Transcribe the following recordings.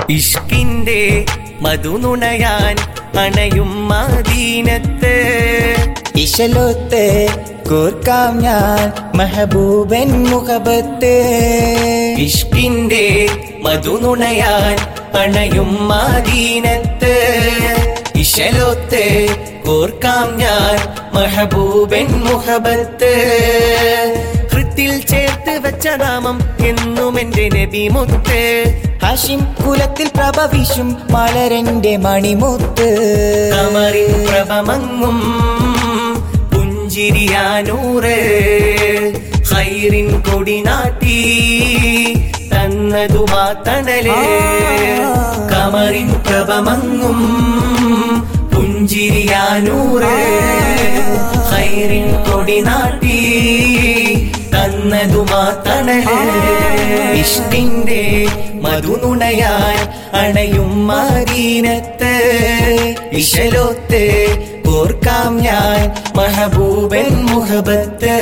ഇഷ്കിന്റെ മധുനുണയാൻ അണയും മദീനത്ത് ഇശലൊത്ത് കോർക്കാം ഞാൻ മെഹബൂബൻ മുഖബത്ത് ഇഷ്കിന്റെ മധുനുണയാൻ അണയും മദീനത്ത് ഇശലൊത്ത് കോർക്കാം ഞാൻ മഹബൂബൻ മുഹബത്ത് ഹൃത്തിൽ ചേർത്ത് വെച്ച നാമം എന്നും എന്റെ നബി മുത്ത് ഹാഷിം കുലത്തിൽ പ്രഭവിഷും മലരന്റെ മണിമുത്ത് കമറിൻ പ്രഭമങ്ങും പുഞ്ചിരിയാനൂറ് ഹൈറിൻ കൊടി നാട്ടി തന്നതുമാ തണല് കമറിൻ പ്രഭമങ്ങും പുഞ്ചിരിയാനൂറ് ഹൈറിൻ കൊടി നാട്ടി തന്നതുമാ തണല് ഇഷ്ടിന്റെ മധുനുണയാൻ അണയും മദീനത്ത് ഇശലൊത്ത് ഓർക്കാം ഞാൻ മഹബൂബൻ മുഹബത്ത്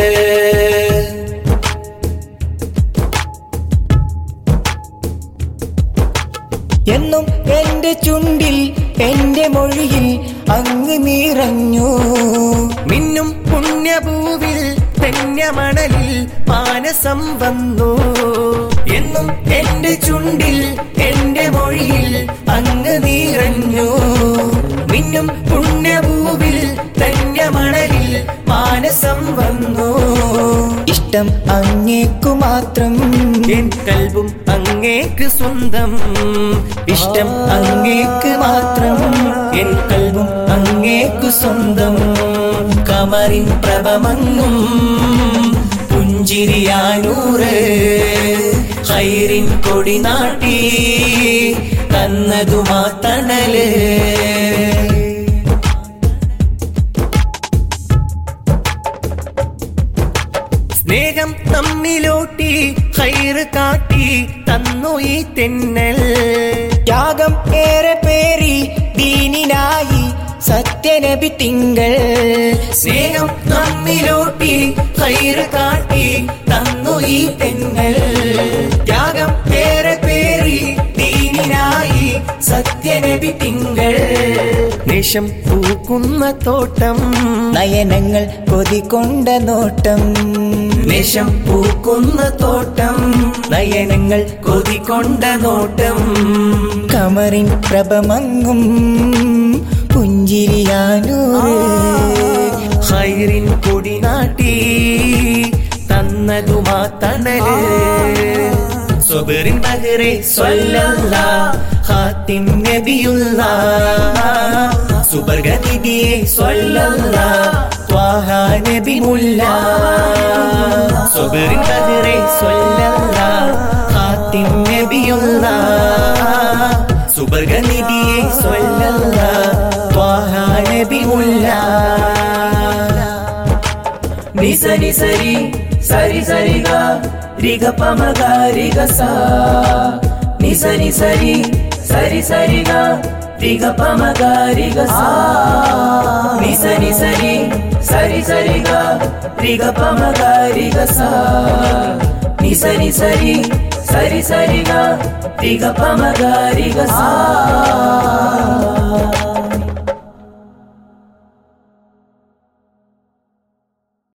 എന്നും എന്റെ ചുണ്ടിൽ എന്റെ മൊഴിയിൽ അങ്ങ് നിറഞ്ഞു മിന്നും പുണ്യഭൂവിൽ ധന്യമണലിൽ മാനസം വന്നു എന്നും എന്റെ ചുണ്ടിൽ എന്റെ മൊഴിയിൽ അങ്ങ് നിറഞ്ഞു മിന്നും പുണ്യഭൂവിൽ ധന്യമണലിൽ മാനസം വന്നു ഇഷ്ടം അങ്ങേക്കു മാത്രം എൻ കൽബും അങ്ങേക്ക് സ്വന്തം ഇഷ്ടം അങ്ങേക്ക് മാത്രം എൻ കൽബും അങ്ങേക്ക് സ്വന്തം കമറിൻ പ്രഭമങ്ങും പുഞ്ചിരിയാനൂറ് ഹൈറിൻ കൊടി നാട്ടി തന്നതുമാ തണല് സ്നേഹം തമ്മിലോട്ടി ഹൈറ് കാട്ടി തന്നു ഈ തെന്നൽ ത്യാഗം ഏറെ പേരി ദീനിനായി സത്യനബി തിങ്കൾ സ്നേഹം തമ്മിലോട്ടി ഹൈറ് കാട്ടി തന്നു ഈ തെന്നൽ ത്യാഗം ഏറെ പേറി ദീനിനായി സത്യനബി തിങ്കൾ നിശം പൂക്കുന്ന തോട്ടം നയനങ്ങൾ കൊതികൊണ്ട നോട്ടം നിശം പൂക്കുന്ന തോട്ടം നയനങ്ങൾ കൊതികൊണ്ട നോട്ടം കമറിൻ പ്രഭമങ്ങും പുഞ്ചിരിയാനൂറ് ഹൈറിൻ കൊടി നാട്ടി തന്നതുമാ തണല് സുബറിൻ ബഹറെ സ്വല്ലല്ല ഹാത്തിം നബിയുള്ള സുബർഗതിയെ സ്വല്ലല്ല ത്വാഹ നബി മുല്ല സുബറിൻ ബഹറെ സ്വല്ലല്ല ഹാത്തിം നബിയുള്ള സുബർഗനിധിയെ സ്വല്ലല്ല ത്വാഹ നബി മുല്ല നിസരി സരി സരി സരി ഗ രിഗ പമഗ രിഗ സ നിസരി സരി സരി സരി ഗ രിഗ പമഗ രിഗ സ നിസരി സരി സരി സരി ഗ രിഗ പമഗ രിഗ സ നിസരി സരി സരി സരി ഗ രിഗ പമഗ രിഗ സ